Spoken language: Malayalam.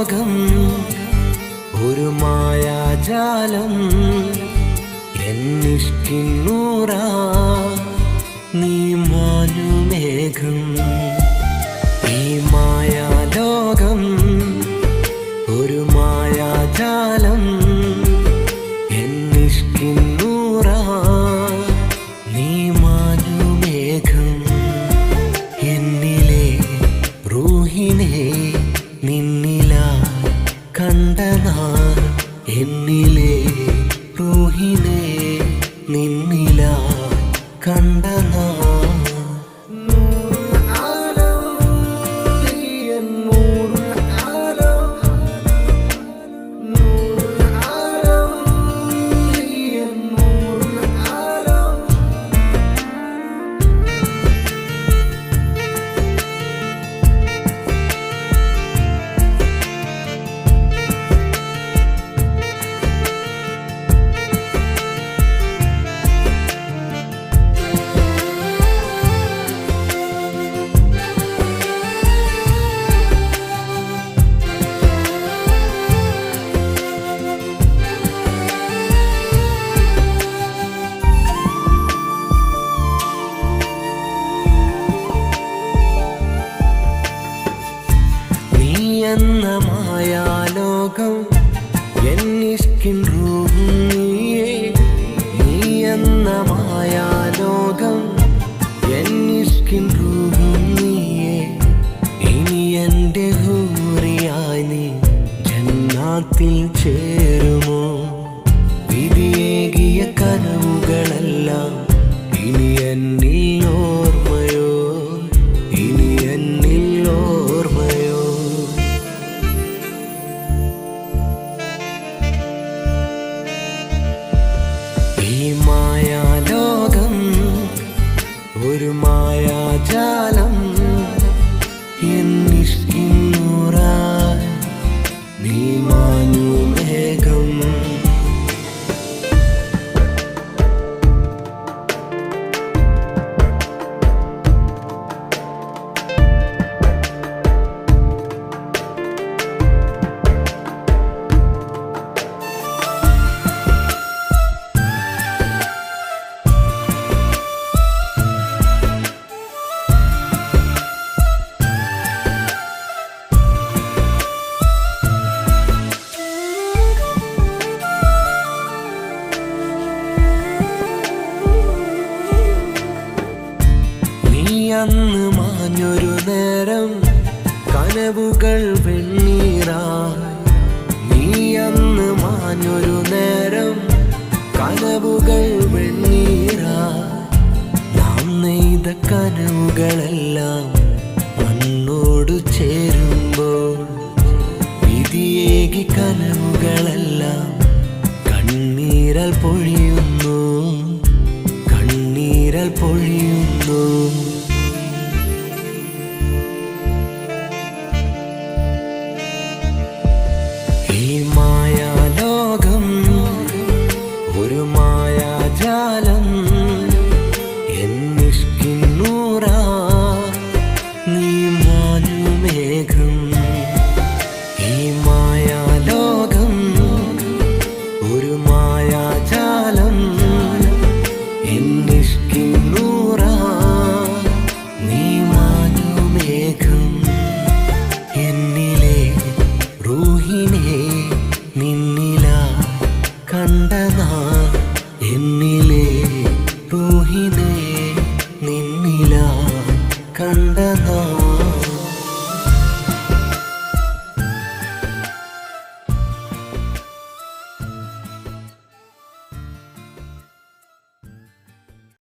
ലോകം ഒരു മായാജാലം എന്നിഷ്കിന്നൂറ നീ മാനുമേഘം ഈ മായാലോകം ഒരു മായാജാലം എന്നിഷ്കിന്നൂറ നീ മാനുമേഘം എന്നിലെ റൂഹിനെ നിന്നില കണ്ടനാ എന്നിലെ റൂഹിനെ നിന്നില കണ്ടനാ നീ എന്ന മായാലോകം എന്നിഷ്കിൻ റൂഹും നീയേ നീ എന്ന മായാലോകം എന്നിഷ്കിൻ റൂഹും നീയേ ഇനി എൻ്റെ ഹൂറിയായി നീ ജന്നാത്തിൽ ചേരുമോ വിധിയേകിയ കനവുകളെല്ലാം ഇനി എന്നിൽ ഓർമ്മയോ ഇനി എന്നിൽ ഓർമ്മയോ ഈ മായാലോകം ഒരു മായാജാലം എന്നിഷ്കിന്നൂറായി നീ മാനുമേഘം നീ അന്ന് മാഞ്ഞൊരു നേരം കനവുകൾ വെണ്ണീറായി നീ അന്ന് മാഞ്ഞൊരു നേരം കനവുകൾ വെണ്ണീറായി നാം നെയ്ത കനവുകളെല്ലാം മണ്ണോട് ചേരുമ്പോൾ വിധിയേകി കനവുകളെല്ലാം കണ്ണീരൽ പൊഴിയുന്നു കണ്ണീരൽ പൊഴിയുന്നു ഈ മായാലോകം ഒരു മായാജാലം എന്നിഷ്കിന്നൂറ നീ മാനുമേഘം ഈ മായാലോകം ഒരു മായാജാലം എന്നിഷ്കിന്നൂറ നീ മാനുമേഘം എന്നിലെ റൂഹിനെ നിന്നില കണ്ടനാ എന്നിലെ റൂഹിനെ